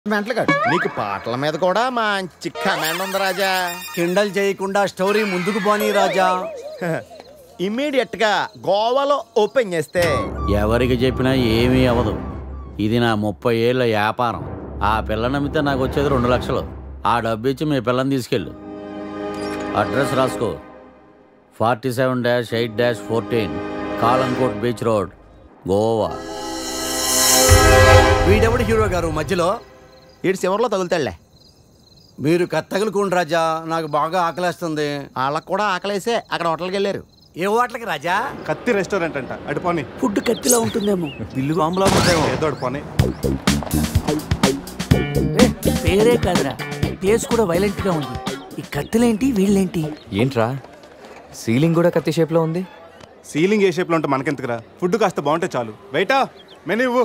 మెంటలుగాడు నీకు పాటల మీద కూడా మంచి కమాండ్ ఉంది రాజా కిండల్ చేయకుండా స్టోరీ ముందుకు పోనీ రాజా ఇమ్మీడియట్ గా గోవాలో ఓపెన్ చేస్తే ఎవరికి చెప్పినా ఏమీ అవ్వదు ఇది నా ముప్పై ఏళ్ళ వ్యాపారం ఆ పిల్ల నమ్మితే నాకు వచ్చేది రెండు లక్షలు ఆ డబ్బు ఇచ్చి మీ పిల్లని తీసుకెళ్ళు అడ్రస్ రాసుకో forty seven dash eight dash fourteen Calangute beach road Goa వీడెవడు హీరో గారు మధ్యలో ఇటు చివరిలో తగులుతాడులే మీరు కత్తగలుకోండి రాజా నాకు బాగా ఆకలేస్తుంది వాళ్ళకు కూడా ఆకలేసే అక్కడ హోటల్కి వెళ్ళారు ఏ హోటల్కి రాజా కత్తి రెస్టారెంట్ అంట అడిపోని ఫుడ్ కత్తిలా ఉంటుందేమో బిల్లు బాంబులా ఉంటుందేమో ఏదో అడిపోని పేరే కాదురా ప్లేస్ కూడా వైలెంట్ గా ఉంది ఈ కత్తులేంటి వీళ్ళేంటి ఏంట్రా సీలింగ్ కూడా కత్తి షేప్లో ఉంది సీలింగ్ ఏ షేప్ లో ఉంటే మనకెందుకురా ఫుడ్ కాస్త బాగుంటే చాలు బయట మెనూ ఇవ్వు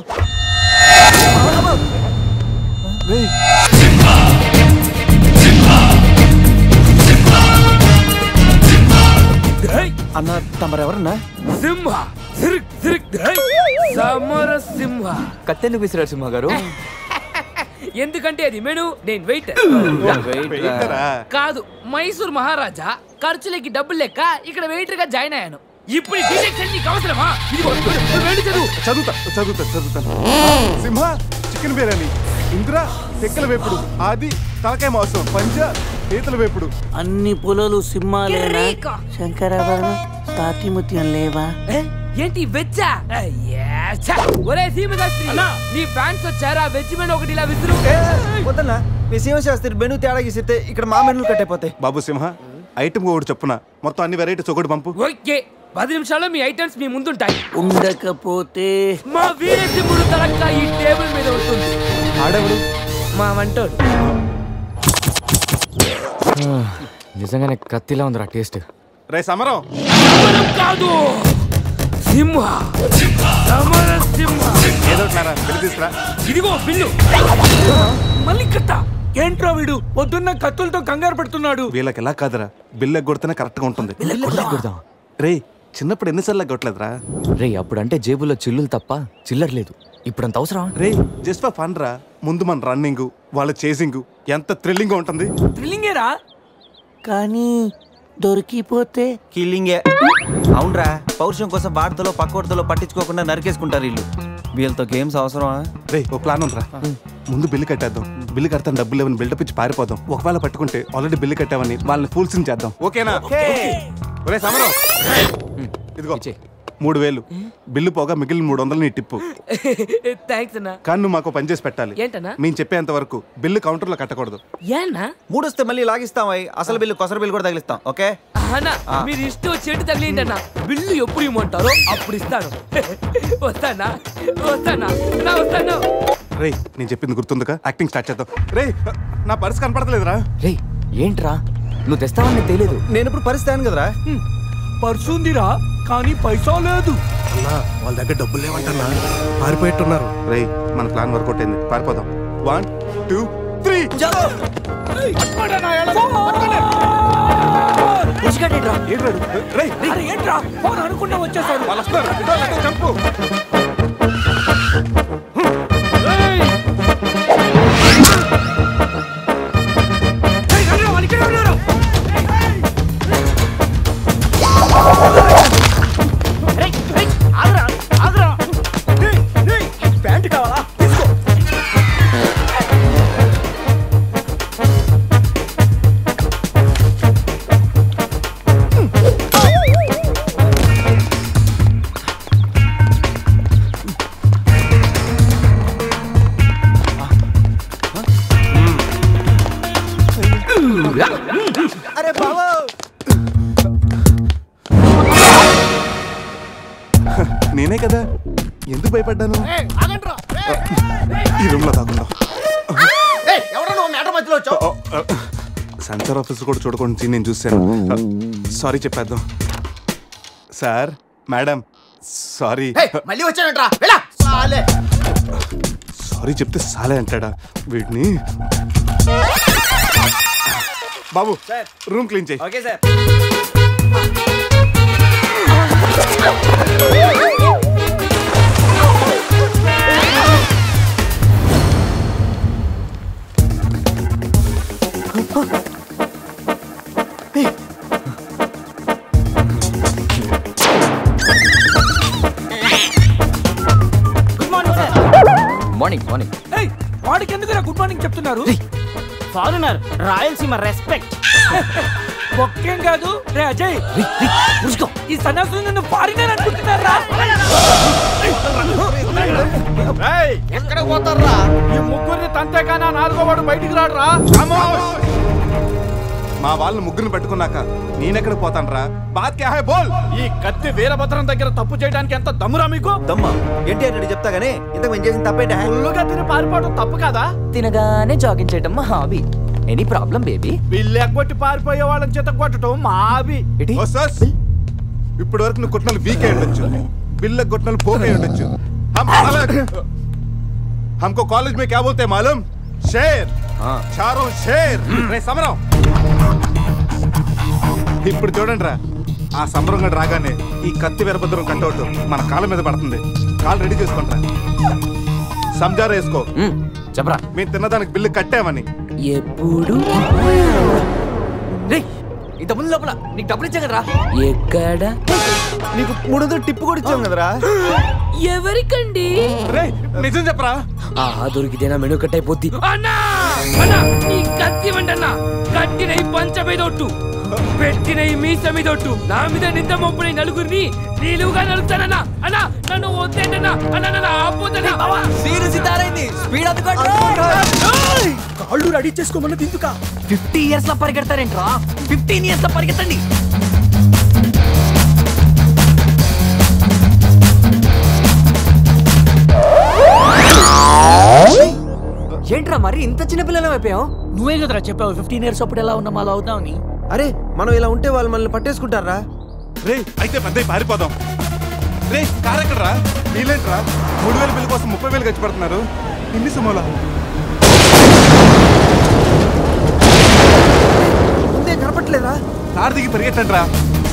అన్న తమరెవరన్నా సింహ సిరిక్ సిరిక్ ధై. సమర సింహ కత్తి ఎందుకు విసిరారు సింహ గారు ఎందుకంటే అది మెను నేను వెయిట్ వెయిటరా కాదు మైసూర్ మహారాజా ఖర్చులకి డబ్బులు లెక్క ఇక్కడ వెయిటర్ గా జాయిన్ అయ్యాను ఇప్పుడు ఈ డిటెక్షన్ నీకు అవసరమా ఇదిగో, నువ్వు వెళ్ళి చదువు చదువుతా చదువుతా చదువుతాను సింహ చికెన్ బిర్యానీ ఇంద్ర తెక్కల వేపుడు ఆది తలకాయ మాంసం పంజ పీతల వేపుడు అన్ని పొలాలు సింహాలేనా కిరీకా. శంకరాభరణం సాతిముత్యం లేవా ఏ? ఏంటి వెజ్జా ఒరే సీమశాస్త్రి నీ ఫ్యాన్స్ వచ్చారా వెజ్ మెను ఒకటి ఇలా విసురు వద్దన్నా మీ శాస్త్రి మెను తేడా గీసితే ఇక్కడ మా మెనూ కట్టయిపోతాయి బాబు సింహ ఐటమ్ ఒకటి చెప్పున మొత్తం అన్ని వెరైటీస్ ఒకటి పంపు ఓకే పది నిమిషాల్లో మీ ఐటమ్స్ మీ ముందుంటాయి ఉండకపోతే మా వీరసింహుడు తలక్క ఈ టేబుల్ మీద ఉంటుంది ఆడెవడు మా వంటోడు నిజంగానే కత్తిలా ఉందిరా టేస్ట్ రే సమరం సమరం కాదు సింహ సమర సింహ ఏదో ఒకటిరా, బిల్లు తీసుకురా ఇదిగో బిల్లు మళ్ళీ కట్ట ఏంట్రా వీడు పొద్దున్న కత్తులతో కంగారు పెడుతున్నాడు వీళ్ళకి ఎలా కాదురా బిల్లు ఎగ్గొడితేనే కరెక్ట్ గా ఉంటుంది కొడదాం రే చిన్నప్పుడు ఎన్నిసార్లు ఎగ్గొట్టలేదురా రే అప్పుడంటే జేబులో చిల్లులు తప్ప చిల్లర లేదు ఇప్పుడంత అవసరం రే జస్ట్ ఫర్ ఫన్ రా ముందు మన రన్నింగ్ వాళ్ళ చేసింగ్ ఎంత థ్రిల్లింగ్ గా ఉంటుంది థ్రిల్లింగేరా కానీ దొరికిపోతే కిల్లింగే అవునరా పౌరుషం కోసం వార్తలో పక్కోడతలో పట్టించుకోకుండా నరికేసుకుంటారు వీళ్ళు వీళ్ళతో గేమ్స్ అవసరమా రే ఓ ప్లాన్ ఉందిరా ముందు బిల్లు కట్టేద్దాం బిల్లు కడతాను డబ్బులు లేవని బిల్డప్ ఇచ్చి పారిపోదాం ఒకవేళ పట్టుకుంటే ఆల్రెడీ బిల్లు కట్టామని వాళ్ళని ఫూల్సింగ్ చేద్దాం ఓకేనా ఒరే సమరం ఇదిగో ఇచ్చేయ్. మూడు వేలు బిల్లు పోగా మిగిలిన మూడు వందలు నీ టిప్పు థ్యాంక్స్ అన్నా కానీ నువ్వు మాకు పని చేసి పెట్టాలి ఏంటన్నా మేము చెప్పేంత వరకు బిల్లు కౌంటర్లో కట్టకూడదు ఏనా మూడు వస్తే మళ్ళీ లాగిస్తాం అయ్. అసలు బిల్లు కొసర బిల్లు కూడా తగిలిస్తాం ఓకే అన్నా మీరు ఇష్టం వచ్చేట్టు తగిలిండి అన్న బిల్లు ఎప్పుడు ఇమ్మంటారో అప్పుడు ఇస్తాను వస్తానా వస్తానా నా వస్తాను రే నేను చెప్పింది గుర్తుందిగా యాక్టింగ్ స్టార్ట్ చేద్దాం రే నా పర్స్ కనపడతలేదురా రే ఏంట్రా నువ్వు తెస్తావని నీకు తెలియదు నేను ఇప్పుడు పరిస్థితి కదరా పర్సుందిరా కానీ పైసా లేదు వాళ్ళ దగ్గర డబ్బులు లేవంటన్నా పారిపోయేట్టున్నారు రే మన ప్లాన్ వర్కౌట్ అయింది పారిపోదాం వన్ టూ త్రీ రే ఏంట్రా ఫోన్ అనుకున్నా వచ్చేసాడు వాళ్ళు వస్తారు ఇదో లేకపోతే చంపు అరే బాబు నేనే కదా ఎందుకు భయపడ్డాను ఈ రూమ్ లో కాకుండా ఎవరో నువ్వు మేటర్ మధ్యలో వచ్చావు సెన్సార్ ఆఫీస్ కూడా చూడకుండా నేను చూశాను సారీ చెప్పేద్దాం సార్ మేడం సారీ మళ్ళీ వచ్చానంట్రా వెళ్ళా సాలే సారీ చెప్తే సాలే అంటాడా వీడిని బాబు రూమ్ క్లీన్ చేయి ఓకే సార్ వాడికి ఎందుకు గుడ్ మార్నింగ్ చెప్తున్నారు ఫారినర్ రాయలసీమ రెస్పెక్ట్ ఒక్కేం కాదు రే అజయ్ ఈ సన్యాసులు నన్ను ఫారినర్ అనుకుంటున్నారా ఎక్కడ పోతారా ఈ ముగ్గురిని తంతే కానీ నాలుగో వాడు బయటికి రాడురా మా వాళ్ళని ముగ్గురిని పెట్టుకున్నాక నేనెక్కడ పోతానరా బాత్ క్యా హై బోల్ ఈ కత్తి వీరభద్రం దగ్గర తప్పు చేయడానికి ఎంత దమ్మురా మీకు దమ్మా ఏంటి అని చెప్తా గానీ ఇంతకు మేము చేసిన తప్పేంటే ఫుల్లుగా తిని పారిపోవడం తప్పు కదా తినగానే జాగింగ్ చేయటం మా హాబీ ఎనీ ప్రాబ్లం బేబీ వీళ్ళు ఎగ్గొట్టి పారిపోయే వాళ్ళని చేత కొట్టడం మా హాబీ ఓ సస్ ఇప్పటి వరకు నువ్వు కొట్టిన వీక్ అయి ఉండొచ్చు బిల్ల కొట్టిన పోక్ అయి ఉండొచ్చు हम अलग हमको कॉलेज में क्या बोलते हैं मालूम शेर चारों शेर రే సమరం ఇప్పుడు చూడండి రా ఆ సమరం గడు రాగానే ఈ కత్తి వీరభద్రం కట్అవుట్ మన కాళ్ళ మీద పడుతుంది కాళ్ళు రెడీ చేసుకుంటా సంజారా వేసుకో చెప్పరా మేము తిన్నదానికి బిల్లు కట్టామని ఎప్పుడు ఇంత ముందు లోపల నీకు డబ్బులు ఇచ్చా కదరా ఎక్కడ నీకు మూడు వందలు టిప్పు కూడా ఇచ్చాం కదరా ఎవరికండి రే నిజం చెప్పరా ఆ దొరికితేనా మెను కట్ అయిపోద్ది అన్నా అన్నా నీ కత్తి వండన్నా కట్టిన ఈ పంచ మీద ఒట్టు పెట్టిన ఈ మీస మీద ఒట్టు నా మీద నింద మొప్పుని నలుగురిని నీలుగా నలుగుతానన్నా అన్నా నన్ను వద్దేంటన్నా అన్నా నన్ను ఆపోతన్నా సీరు సితారైంది స్పీడ్ అందుకోండి కాళ్ళు రెడీ చేసుకోమన్నది ఎందుకా ఫిఫ్టీ ఇయర్స్ లో పరిగెడతారేంట్రా ఫిఫ్టీన్ ఇయర్స్ లో పరిగెత్తండి ఏంట్రా మరి ఇంత చిన్న పిల్లలు అయిపోయాం నువ్వే కదరా చెప్పావు ఫిఫ్టీన్ ఇయర్స్ అప్పుడు ఎలా ఉన్నాం అలా అవుతామని అరే మనం ఇలా ఉంటే వాళ్ళు మనల్ని పట్టేసుకుంటారా రే అయితే పెద్ద పారిపోదాం రే కార్ ఎక్కడరా వీలేంట్రా మూడు వేల బిల్లు కోసం ముప్పై వేలు ఖర్చు పెడుతున్నారు ఇన్ని సుమోలా ముందే కనపట్లేదా కార్ దిగి పరిగెట్టండి రా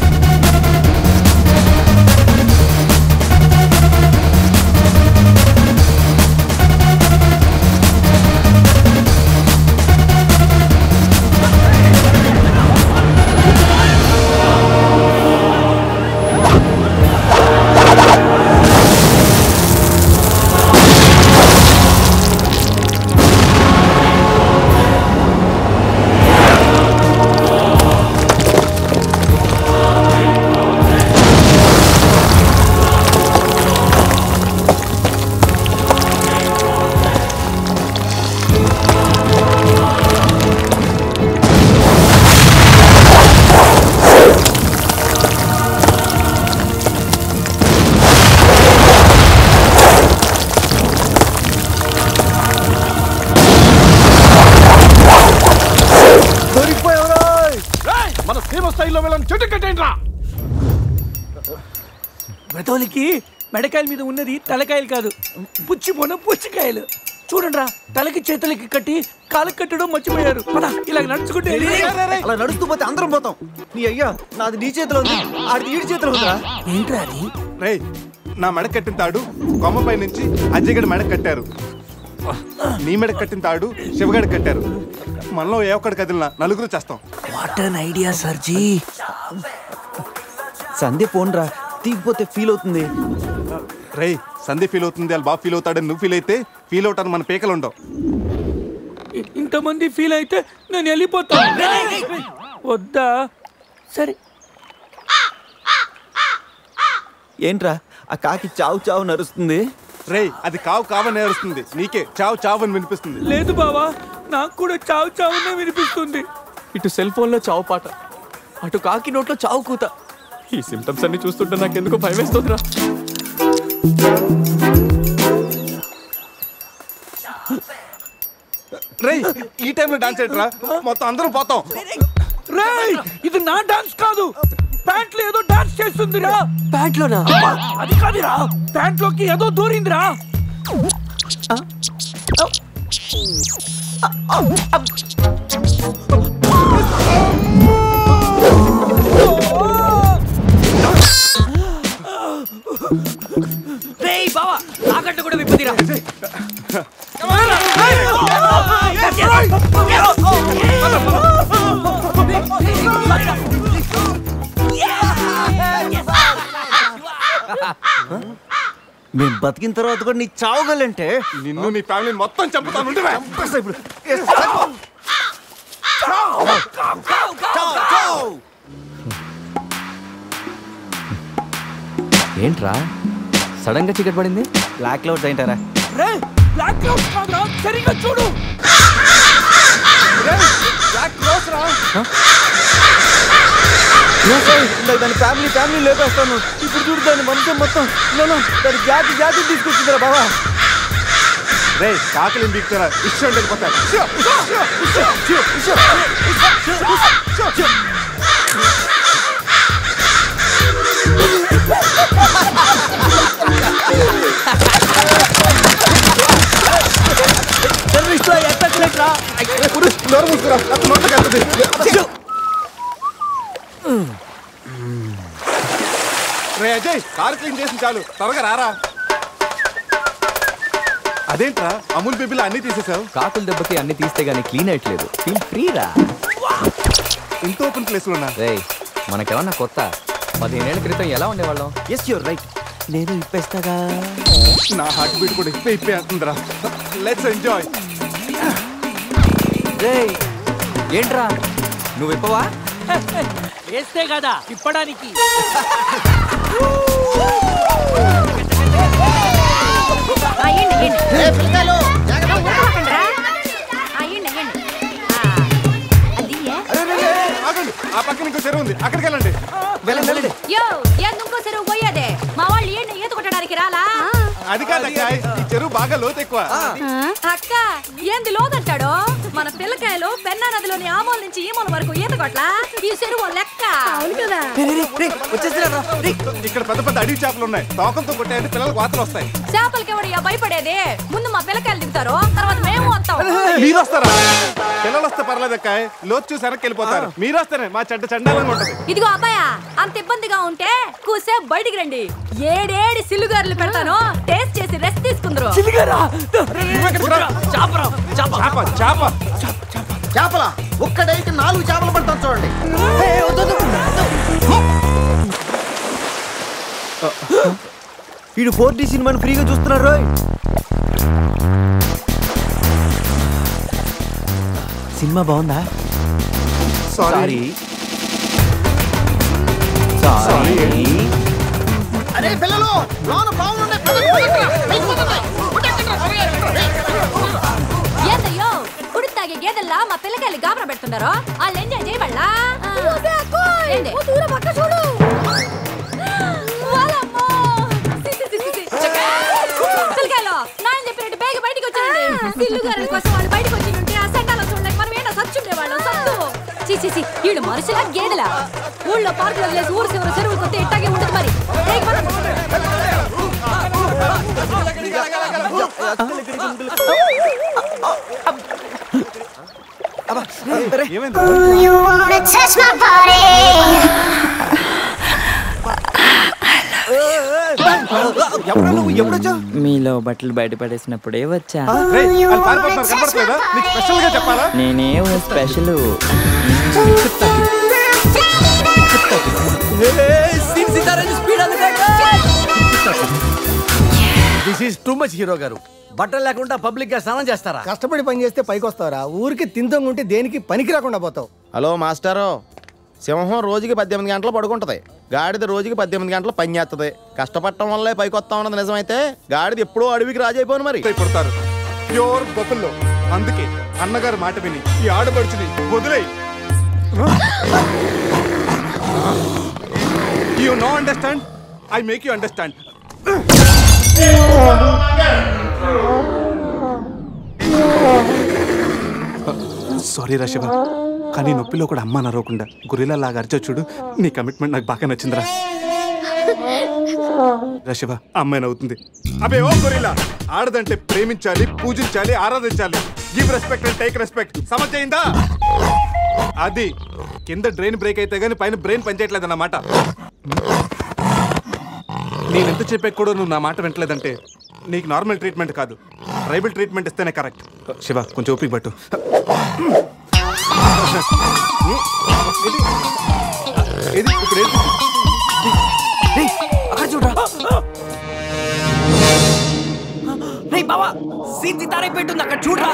మన సీమ స్థాయిలో వెళ్ళని చెట్టు కట్టేయండి రా బ్రతోలికి మెడకాయల మీద ఉన్నది తలకాయలు కాదు పుచ్చిపోన పుచ్చికాయలు చూడండిరా తలకి చేతులకి కట్టి కాళ్ళకి కట్టడం మర్చిపోయారు పద ఇలా నడుచుకుంటే అలా నడుస్తూ పోతే అందరం పోతాం నీ అయ్యా నాది నీ చేతిలో ఉంది ఆడిది ఈడి చేతిలో ఉందిరా ఏంట్రా అది రే నా మెడ కట్టిన తాడు కొమ్మపై నుంచి అజ్జగడి మెడ కట్టారు నీ మెడ కట్టిన తాడు శివగడి కట్టారు మనలో ఏ ఒక్కడి కదిలినా నలుగురు చేస్తాం what an idea సర్జీ Sandhya పోన్రా తీగిపోతే feel అవుతుంది రే సంధి ఫీల్ అవుతుంది వాళ్ళు బాగా ఫీల్ అవుతాడని నువ్వు ఫీల్ అయితే ఫీల్ అవుతాను మన పీకలు ఉండవు ఇంతమంది ఫీల్ అయితే నేను వెళ్ళిపోతా వద్దా సరే ఏంట్రా ఆ కాకి చావు చావు నరుస్తుంది రే అది కావు కావని నేరుస్తుంది నీకే చావు చావు అని వినిపిస్తుంది లేదు బావా నాకు కూడా చావు చావునే వినిపిస్తుంది ఇటు సెల్ ఫోన్ లో చావు పాట అటు కాకి నోట్లో చావు కూత ఈ సిమ్టమ్స్ అన్ని చూస్తుంటే నాకు ఎందుకో భయం వేస్తుందిరా రే ఈ టైంలో డాన్స్ ఏంట్రా మొత్తం అందరం పోతాం రేయ్ ఇది నా డాన్స్ కాదు ప్యాంట్ లో ఏదో డాన్స్ చేస్తుందిరా ప్యాంట్ లోనా అది కాదురా ప్యాంట్ లోకి ఏదో దూరిందిరా రేయ్ బావా నాకంట కూడా విప్పుదిరా మేము బతికిన తర్వాత కూడా నీ చావగలంటే నిన్ను నీ ఫ్యామిలీ మొత్తం చంపుతాను ఉండురా. ఇప్పుడు ఏంట్రా సడన్ గా చీకటి పడింది బ్లాక్ క్లౌడ్స్ ఏంటారా రే బ్లాక్ క్లౌడ్స్ కాదురా సరిగ్గా చూడు ఇందాక దాని ఫ్యామిలీ ఫ్యామిలీ లేపేస్తాను ఇప్పుడు చూడు దాని వంశం మొత్తం నేను దాని జాతి జాతి తీసుకొచ్చిందిరా బాబా రే కాకలిని బీక్తారా ఇష్టం వెళ్ళిపోతారు టెర్రరిస్టులు ఎత్తట్లేట్రా నోరు మూసుకురా అతను నోట్లోకి వెళ్తుంది రే అజయ్ కార్ క్లీన్ చేసి చాలు త్వరగా రారా అదేంట్రా అమూల్ బేబీలో అన్ని తీసేసావు కాకుల దెబ్బకి అన్ని తీస్తే గానీ క్లీన్ అయ్యట్లేదు ఫీల్ ఫ్రీ రా ఇంత ఓపెన్ ప్లేస్ ఉన్నా రే మనకేమన్నా కొత్త పదిహేనేళ్ల క్రితం ఎలా ఉండేవాళ్ళం ఎస్ యూర్ రైట్ నేను ఇప్పేస్తాగా నా హార్ట్ బీట్ కూడా ఇప్పే ఇప్పే అంటుందిరా లెట్స్ ఎంజాయ్ రే ఏంట్రా నువ్వు ఇప్పవా వేస్తే కదా తిప్పడానికి అయ్యండి అయ్యండి ఏ పిల్లలు ఊరుకోకండిరా. అయ్యండి అయ్యండి ఆ, అది ఏ? ఆగండి ఆ పక్కన ఇంకో చెరువు ఉంది అక్కడికి వెళ్ళండి వెళ్ళండి వెళ్ళండి యో ఏంది ఇంకో చెరువు పోయేదే మా వాళ్ళు ఏంటి ఈత కొట్టడానికి రాలా అది కాదక్క ఈ చెరువు బాగా లోతు ఎక్కువ అక్క ఏంది లోదంటాడు మన పిల్లకాయలు పెన్నా నదిలోని ఆ మూల నుంచి ఈ మూల వరకు ఈత కొట్లా ఈ చెరువు లెక్క అవును కదా వచ్చేసిరా ఇక్కడ పెద్ద పెద్ద అడవి చేపలు ఉన్నాయి తోకంతో కొట్టాయంటే పిల్లలకు వాతలు వస్తాయి చేపలకి ఎవడయ్యా భయపడేది ముందు మా పిల్లకాయలు దిగుతారు తర్వాత మేము వస్తాం మీరు వస్తారా పిల్లలు వస్తే పర్లేదక్క లోతు చూసి వెనక్కి వెళ్ళిపోతారు మీరు వస్తేనే మా చెడ్డ చండాలంగా ఉంటది ఇదిగో అబ్బాయా అంత ఇబ్బందిగా ఉంటే కూసే బయటికి రండి ఏడేడి సిల్లుగారులు పెడతాను టేస్ట్ చేసి రెస్ట్ తీసుకుందరు చిలిగారా చాపరా చాప చాప చేపల ఒక్కడైతే నాలుగు చేపలు పడతాను చూడండి వీడు ఫోర్ డి సినిమాని ఫ్రీగా చూస్తున్నారు రోయ్ సినిమా బాగుందా సారీ సారీ అరే పిల్లలు లోన పావులు ఉన్నాయి పదండి, పదండిరా. పైకి పదండి. ఉట్టెక్కండిరా, త్వరగా. ఏందయ్యో కుడి తాగే గేదెల్లా మా పిల్లకాయలు గాబరా పెడుతున్నారు వాళ్ళు ఎంజాయ్ చేయబడలా ఏంది? వాళ్ళమ్మో. సి, సి, సి, సి, సి. పిల్లకాయలు నాయన చెప్పినట్టు బేగ బయటికి వచ్చేయండి సిల్లు గారి కోసం వాళ్ళు బయటికి వచ్చి ఉంటే ఆ సెంటాలో చూడలేక మనం ఏంటో సచ్చుండే వాళ్ళు సత్తు చి చి చి ఈడు మనుషులా గేదెలా ఊళ్ళో పార్కులు వదిలేసి ఊరు చివరి చెరువులు కొత్త ఇట్టాగే ఉంటుంది మరి బేగ పదండి. ఏమైంది You wanna touch my body? ఎవరా నువ్వు ఎప్పుడొచ్చా మీలో బట్టలు బయట పడేసినప్పుడే వచ్చా రేయ్, వాళ్ళు పారిపోతున్నారు కనపడట్లేదా నీకు స్పెషల్ గా చెప్పాలా నేనేం special this is too much hero గారు బట్టలు లేకుండా పబ్లిక్ గా స్నానం చేస్తారా కష్టపడి పని చేస్తే పైకి వస్తావరా ఊరికి తింతం ఉంటే దేనికి పనికి రాకుండా పోతావు హలో మాస్టారు సింహం రోజుకి పద్దెనిమిది గంటలు పడుకుంటది గాడిద రోజుకి పద్దెనిమిది గంటలు పని చేస్తుంది కష్టపడటం వల్లే పైకి వస్తా ఉన్నది నిజమైతే గాడిద ఎప్పుడూ అడవికి రాజైపోను మరి పుడతారు ప్యూర్ బొఫల్లో అందుకే అన్నగారు మాట విని ఈ ఆడపడుచుని వదిలేయి you know understand I make you understand sorry రాశివ కానీ నొప్పిలో కూడా అమ్మ నరవకుండా గురిలా లాగా అరిచో చూడు నీ కమిట్మెంట్ నాకు బాగా నచ్చిందిరా రశివ అమ్మాయి నవ్వుతుంది అబే ఓ గొరిలా ఆడదంటే ప్రేమించాలి పూజించాలి ఆరాధించాలి give respect and take respect సమర్థయిందా అది కింద డ్రైన్ బ్రేక్ అయితే గానీ పైన బ్రెయిన్ పనిచేయట్లేదు అన్నమాట నేను ఎంత చెప్పా కూడా నువ్వు నా మాట వింటలేదంటే నీకు నార్మల్ ట్రీట్మెంట్ కాదు ట్రైబల్ ట్రీట్మెంట్ ఇస్తేనే కరెక్ట్ శివ కొంచెం ఓపిక పట్టు ఇది ఇప్పుడు ఏంటి? అక్కడ చూడరా సీతి తారే పెట్టుంది అక్కడ చూడరా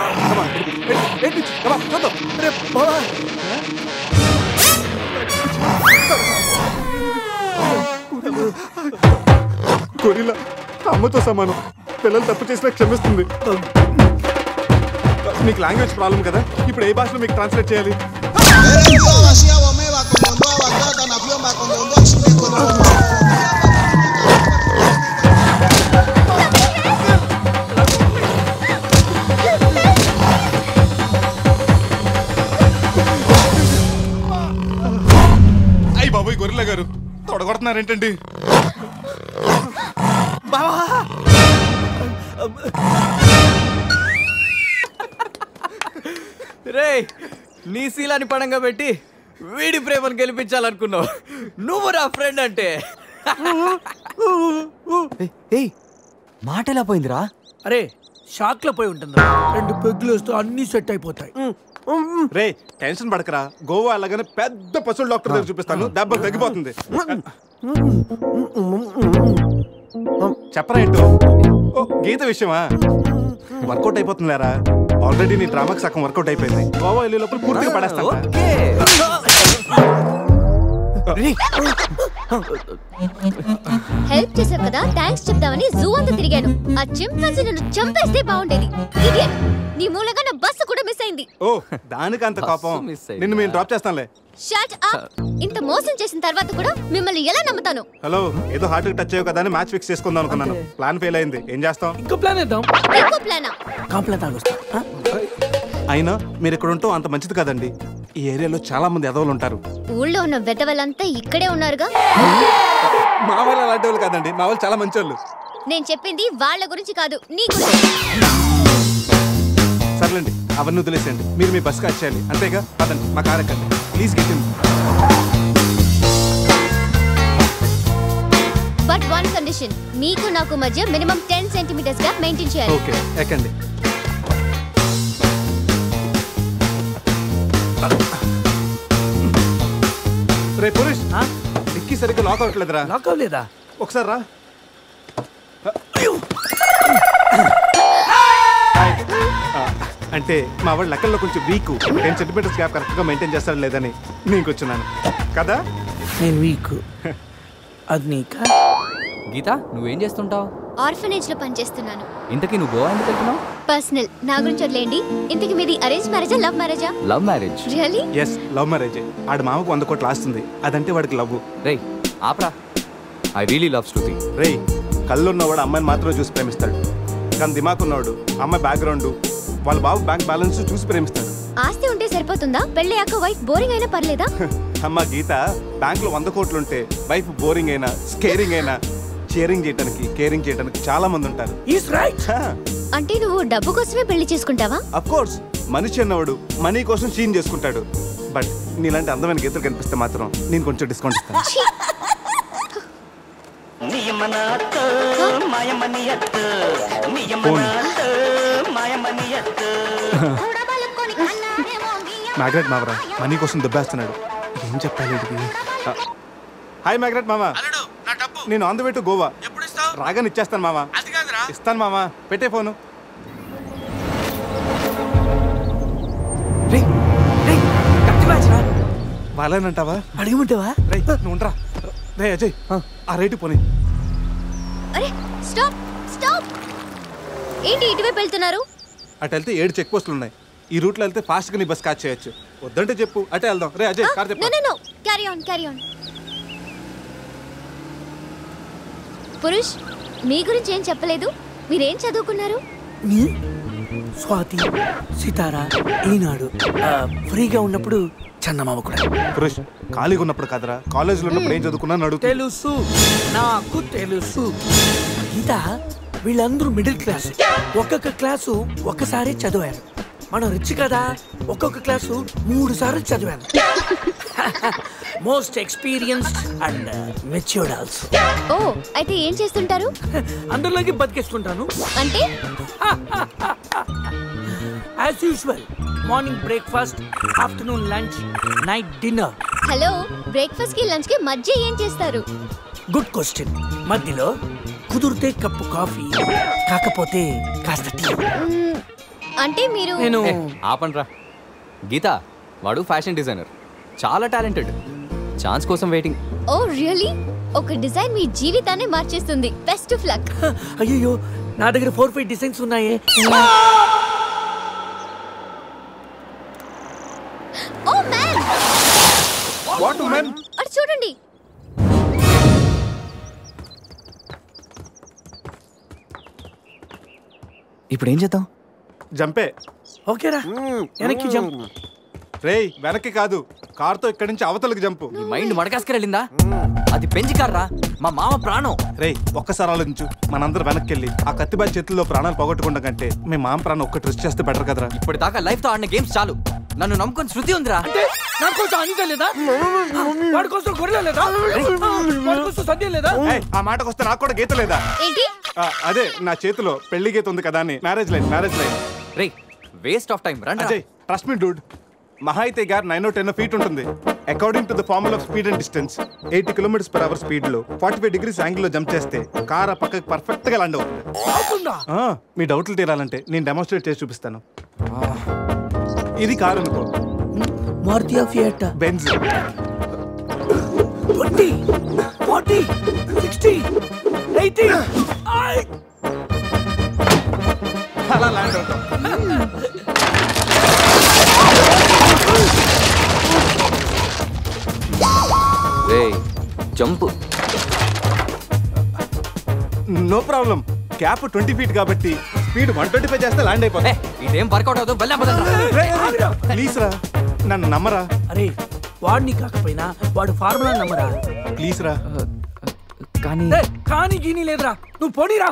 రే బావా గొరిలా అమ్మతో సమానం పిల్లలు తప్పు చేసినా క్షమిస్తుంది మీకు లాంగ్వేజ్ ప్రాబ్లం కదా ఇప్పుడు ఏ భాషలో మీకు ట్రాన్స్లేట్ చేయాలి అయ్యి బాబోయ్ గొరిల్లా గారు తొడగొడుతున్నారేంటండి బావా రే నీ శీలాన్ని పడంగా పెట్టి వీడి ప్రేమను గెలిపించాలనుకున్నావు నువ్వు నా ఫ్రెండ్ అంటే ఏయ్ మాట ఎలా పోయిందిరా అరే షాక్ లో పోయి ఉంటుంది రెండు పెగ్గులు వస్తూ అన్ని సెట్ అయిపోతాయి రే టెన్షన్ పడకరా గోవా అలాగనే పెద్ద పశువుల డాక్టర్ దగ్గర చూపిస్తాను దెబ్బ తగ్గిపోతుంది చెప్పరా ఏంటో ఓ, గీత విషయమా వర్కౌట్ అయిపోతుంది లేరా ఆల్రెడీ నీ డ్రామాకి సగం వర్కౌట్ అయిపోయింది గోవా వెళ్ళే లోపల పూర్తిగా పడేస్తాను హెల్ప్ చేసావు కదా థ్యాంక్స్ చెప్దామని జూ అంతా తిరిగాను ఆ చింపాంజీ నన్ను చంపేస్తే బాగుండేది Idiot. నీ మూలంగా నా బస్సు కూడా మిస్ అయింది ఓ దానికి అంత కోపం miss అయిందా? నిన్ను మేము డ్రాప్ చేస్తాంలే షట్ అప్ ఇంత మోసం చేసిన తర్వాత కూడా మిమ్మల్ని ఎలా నమ్ముతాను హలో ఏదో హార్ట్ టచ్ అయ్యో కదా అని మ్యాచ్ ఫిక్స్ చేసుకుందాం అనుకున్నాను ప్లాన్ ఫెయిల్ అయింది ఏం చేస్తాం ఇంకో ప్లాన్ వేద్దాం ఇంకో ప్లానా కాంప్లైంట్ తాగొస్తా ఆ? అయినా మీరు ఇక్కడ ఉంటాం అంత మంచిది కదండి ఈ ఏరియాలో చాలా మంది ఎదవలు ఉంటారు ఊళ్ళో ఉన్న వెధవలంతా ఇక్కడే ఉన్నారుగా మా వాళ్ళు అలాంటి వాళ్ళు కాదండి మా వాళ్ళు చాలా మంచి వాళ్ళు నేను చెప్పింది వాళ్ళ గురించి కాదు నీ గురించి సర్లేండి అవన్నీ వదిలేసేయండి మీరు మీ బస్కి వచ్చేయాలి అంతేగా పదండి మా కార్ ఎక్కండి please get in but one condition మీకు నాకు మధ్య మినిమం టెన్ సెంటీమీటర్స్ గా మెయింటైన్ చేయాలి ఓకే ఎక్కండి రే పురుష్ డిక్కీ సరిగ్గా లాక్ అవ్వట్లేదురా లాక్ అవ్వలేదా ఒకసారి రా ఆ, అంటే మా వాడు లెక్కల్లో కొంచెం వీక్ టెన్ సెంటీమీటర్స్ గ్యాప్ కరెక్ట్గా మెయింటైన్ చేస్తాడు లేదని నేను వచ్చున్నాను కదా నేను వీక్ అది నీకా గీత నువ్వేం చేస్తుంటావు ఆర్ఫనేజ్ లో పనిచేస్తున్నాను ఇంతకీ నువ్వు గోవా ఎందుకు వెళ్తున్నావు పర్సనల్ నా గురించి వదిలేండి ఇంతకి మీది అరేంజ్ మ్యారేజా లవ్ మ్యారేజా love marriage really yes love marriage ఆడ మామకు వంద కోట్లు ఆస్తుంది అదంటే వాడికి లవ్ రే ఆపరా ఐ రియలీ లవ్ శృతి రేయ్ కళ్ళున్నవాడు అమ్మాయిని మాత్రమే చూసి ప్రేమిస్తాడు కానీ దిమాక్ ఉన్నవాడు అమ్మాయి బ్యాక్గ్రౌండ్ వాళ్ళ బాబు బ్యాంక్ బ్యాలెన్స్ చూసి ప్రేమిస్తాడు ఆస్తి ఉంటే సరిపోతుందా పెళ్ళయ్యాక వైఫ్ బోరింగ్ అయినా పర్లేదా అమ్మ గీత బ్యాంక్ లో వంద కోట్లు ఉంటే వైఫ్ బోరింగ్ అయినా స్కేరింగ్ అయినా షేరింగ్ చేయడానికి కేరింగ్ చేయడానికి చాలా మంది ఉంటారు ఈస్ రైట్ అంటే నువ్వు డబ్బు కోసమే పెళ్లి చేసుకుంటావా అఫ్ కోర్స్ మనిషి అన్నవాడు మనీ కోసం షీన్ చేసుకుంటాడు బట్ నీలాంటి అందమైన గీతలు కనిపిస్తే మాత్రం నేను కొంచెం డిస్కౌంట్ ఇస్తాను ఛీ! ఫోన్ మ్యాగ్రెట్ మావరా మనీ కోసం దుబ్బేస్తున్నాడు ఏం చెప్పాలి వీడికి? ఆ, హాయ్ మ్యాగ్రెట్ మామ నేను on the way to Goa రాగానే ఇచ్చేస్తాను మామ ఇస్తాను మామ పెట్టే ఫోను రే రే కత్తి మ్యాచ్ రా వాళ్ళేనంటావా అడిగమంటావా రే నువ్వు ఉండరా రే అజయ్ ఆ రేటు పోనీ అరే స్టాప్ స్టాప్ ఏంటి ఇటువైపు వెళ్తున్నారు అటు వెళ్తే ఏడు చెక్ పోస్టులు ఉన్నాయి ఈ రూట్లో వెళ్తే ఫాస్ట్గా నీ బస్ క్యాచ్ చేయొచ్చు వద్దంటే చెప్పు అటే వెళ్దాం రే అజయ్ కార్ నో చెప్పు no no carry on carry on Purush మీ గురించి ఏం చెప్పలేదు మీరేం చదువుకున్నారు నీ? స్వాతి సితారా ఈనాడు ఆ, ఫ్రీగా ఉన్నప్పుడు చందమామ కూడా పురుష్ ఖాళీగా ఉన్నప్పుడు కాదరా కాలేజీలో ఉన్నప్పుడు ఏం చదువుకున్నా అడుగు తెలుసు నాకు తెలుసు గీత వీళ్ళందరూ మిడిల్ క్లాస్ ఒక్కొక్క క్లాసు ఒక్కసారి చదివారు మనం రిచ్ కదా ఒక్కొక్క క్లాసు మూడు సార్లు చదివాను most experienced and matured also ఓ అయితే ఏం చేస్తుంటారు అందరిలోకి బతికేసుకుంటాను అంటే as usual morning breakfast afternoon lunch night dinner hello breakfast కి లంచ్ కి మధ్య ఏం చేస్తారు గుడ్ క్వశ్చన్ మధ్యలో కుదిరితే కప్పు కాఫీ కాకపోతే కాస్త టీ అంటే మీరు నేను ఆపండ్రా గీత వాడు ఫ్యాషన్ డిజైనర్ చాలా టాలెంటెడ్ ఛాన్స్ కోసం వెయిటింగ్ ఓ రియలీ ఒక డిజైన్ మీ జీవితాన్ని మార్చేస్తుంది బెస్ట్ ఆఫ్ లక్ అయ్యో నా దగ్గర ఫోర్ ఫైవ్ డిజైన్స్ ఉన్నాయే ఓ మ్యాన్ వాట్ మ్యాన్ అటు చూడండి ఇప్పుడు ఏం చేద్దాం జంపే ఓకేరా వెనక్కి జంప్ రేయ్ వెనక్కి కాదు కార్తో ఇక్కడి నుంచి అవతలకి జంపు నీ మైండ్ మడకాసుకు వెళ్ళిందా అది పెంచి కార్రా మా మామ ప్రాణం రేయ్ ఒక్కసారి ఆలోచించు మనందరం వెనక్కి వెళ్ళి ఆ కత్తిబాయి చేతుల్లో ప్రాణాలు పోగొట్టుకుంటాం కంటే మీ మామ ప్రాణం ఒక్కటి రిస్క్ చేస్తే బెటర్ కదరా ఇప్పటిదాకా లైఫ్ తో ఆడిన గేమ్స్ చాలు నన్ను నమ్ముకొని శృతి ఉందిరా అంటే నా కోసం అనిత లేదా వాడి కోసం గొర్రె లేదా వాడి కోసం సద్య లేదా ఏయ్, ఆ మాటకు వస్తే నాకు కూడా గీత లేదా ఏంటి ఆ, అదే నా చేతిలో పెళ్లి గీత ఉంది కదా అని మ్యారేజ్ లైన్ మ్యారేజ్ లైన్ రే వేస్ట్ ఆఫ్ టైం రండి అజయ్ ట్రస్ట్ మీ డూడ్ మహా అయితే గారు నైన్ టెన్ ఫీట్ ఉంటుంది according to the formula of speed and distance eighty kilometres per hour speed లో ఫార్టీ ఫైవ్ డిగ్రీస్ యాంగిల్ లో జంప్ చేస్తే car ఆ పక్కకి పర్ఫెక్ట్ గా ల్యాండ్ అవుతుంది అవుతుందా ఆ, మీ డౌట్లు తీరాలంటే నేను డెమోన్స్ట్రేట్ చేసి చూపిస్తాను ఇది కారు అనుకో Maruti Fiat Benz twenty forty sixty eighty అలా ల్యాండ్ అవుతాం రే jump no problem gap twenty feet కాబట్టి స్పీడ్ వన్ ట్వంటీ ఫైవ్ చేస్తే ల్యాండ్ అయిపోతుంది ఇదేం వర్కౌట్ అవుతుంది వెళ్ళాం ప్లీజ్ రా నన్ను నమ్మరా అరే వాడిని కాకపోయినా వాడు ఫార్ములా నమ్మరా ప్లీజ్ రా కానీ ఏయ్, కానీ గీని లేదురా నువ్వు పోనీరా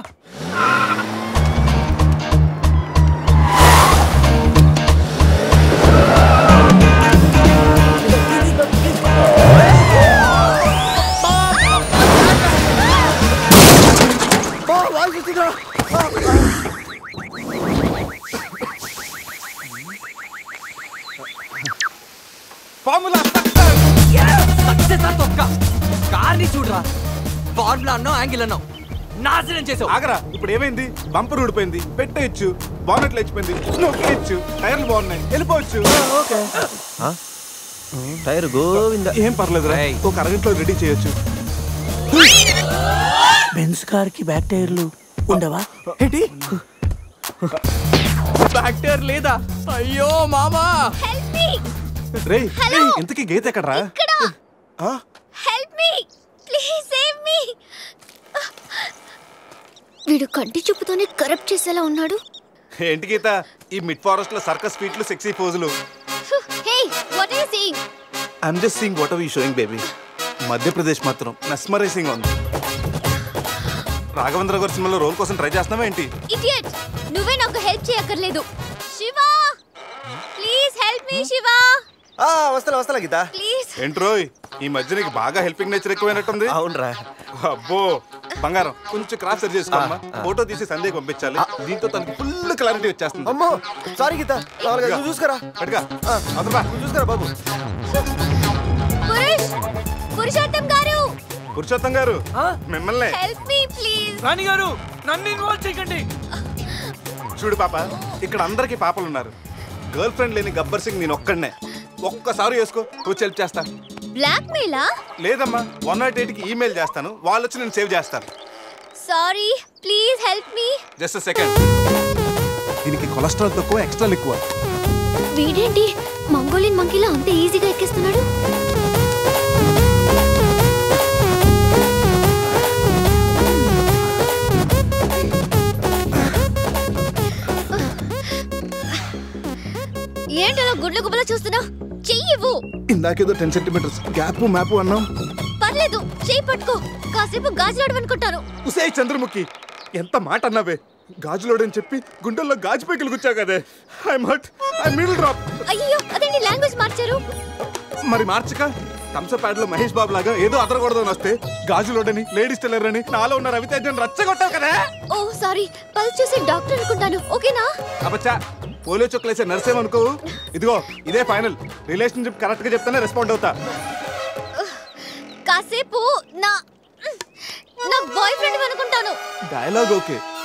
ఫార్ములా సక్సెస్ ఆ తొక్క కార్ని చూడరా ఫార్ములా అన్నావు యాంగిల్ అన్నావు నాశనం చేసావు ఆగరా ఇప్పుడు ఏమైంది బంపర్ ఊడిపోయింది పెట్టేయచ్చు బానెట్ లేచిపోయింది నొక్కేయచ్చు టైర్లు బాగున్నాయి వెళ్ళిపోవచ్చు టైర్ గోవింద ఏం పర్లేదు ఒక అరగంటలో రెడీ చేయొచ్చు బెన్స్ కార్ కి బ్యాక్ టైర్లు ఉండవా ఏంటి బ్యాక్ టైర్ లేదా అయ్యో మామా హెల్ప్ మీ రే Hello? ఇంతకీ గీత ఎక్కడరా ఇక్కడ ఆ? Help me please save me వీడు కంటి చూపుతోనే కరప్ట్ చేసేలా ఉన్నాడు ఏంటి గీత ఈ మిడ్ ఫారెస్ట్ లో సర్కస్ ఫీట్లు సెక్సీ పోజులు hey what are you seeing I'm just seeing what are you showing baby Madhya Pradesh మాత్రం మెస్మరైజింగ్ ఉంది రాఘవేంద్ర గారి సినిమాలో రోల్ కోసం ట్రై చేస్తున్నావా ఏంటి ఇడియట్ నువ్వే నాకు హెల్ప్ చేయక్కర్లేదు శివ ప్లీజ్ హెల్ప్ మీ శివ వస్తా వస్తా గీత ప్లీజ్ ఏంట్రోయ్ ఈ మధ్య నీకు బాగా హెల్పింగ్ నేచర్ ఎక్కువైనట్టుంది అవునరా అబ్బో బంగారం కొంచెం క్రాస్ సెట్ చేసుకోమ్మా ఫోటో తీసి సందేహం పంపించాలి దీంతో తనకి ఫుల్ క్లారిటీ వచ్చేస్తుంది అమ్మో సారీ గీత నాలుగు ఐదు చూసుకురా పట్టుగా అదరా చూసుకురా బాబు పురుష్ పురుషోత్తం గారు పురుషోత్తం గారు మిమ్మల్ని హెల్ప్ మీ ప్లీజ్ రాణి గారు నన్ను ఇన్వాల్వ్ చేయకండి చూడు పాప ఇక్కడ అందరికి పాపలు ఉన్నారు గర్ల్ ఫ్రెండ్ లేని గబ్బర్ సింగ్ నేను ఒక్కడనే ఒక్కసారి వేసుకో కూర్చి హెల్ప్ చేస్తా బ్లాక్ మెయిలా లేదమ్మా వన్ నాట్ ఎయిట్కి ఈమెయిల్ చేస్తాను వాళ్ళు వచ్చి నేను సేవ్ చేస్తాను sorry please help me just second దీనికి కొలెస్ట్రాల్ తక్కువ ఎక్స్ట్రా ఎక్కువ వీడేంటి మంగోలియన్ మంకీలా అంత ఈజీగా ఎక్కిస్తున్నాడు ఏంటలా గుడ్ల గుబల చూస్తున్నా చెయ్యి ఇవ్వు ఇందాకేదో టెన్ సెంటీమీటర్స్ గ్యాప్ మ్యాప్ అన్నాం పర్లేదు చెయ్యి పట్టుకో కాసేపు గాజులాడు అనుకుంటాను ఉసే చంద్రముఖి ఎంత మాట అన్నావే గాజులోడని చెప్పి గుండెల్లో గాజు పైకి కూర్చా కదే ఐ మట్ ఐ మిడిల్ డ్రాప్ అయ్యో అదేంటి లాంగ్వేజ్ మార్చారు మరి మార్చక థమ్సప్ ప్యాడ్ లో మహేష్ బాబు లాగా ఏదో అదరకూడదని వస్తే గాజులోడని లేడీస్ టెల్లర్ అని నాలో ఉన్న రవితేజన్ రచ్చగొట్టావు కదా ఓ సారీ పల్స్ చూసి డాక్టర్ అనుకుంటాను ఓకేనా అబచ్చా పోలియో చుక్కలేసే నర్సేమనుకోవు ఇదిగో ఇదే ఫైనల్ రిలేషన్షిప్ కరెక్ట్ గా చెప్తానే రెస్పాండ్ అవుతా కాసేపు నా నా బాయ్ ఫ్రెండ్ అనుకుంటాను డైలాగ్ ఓకే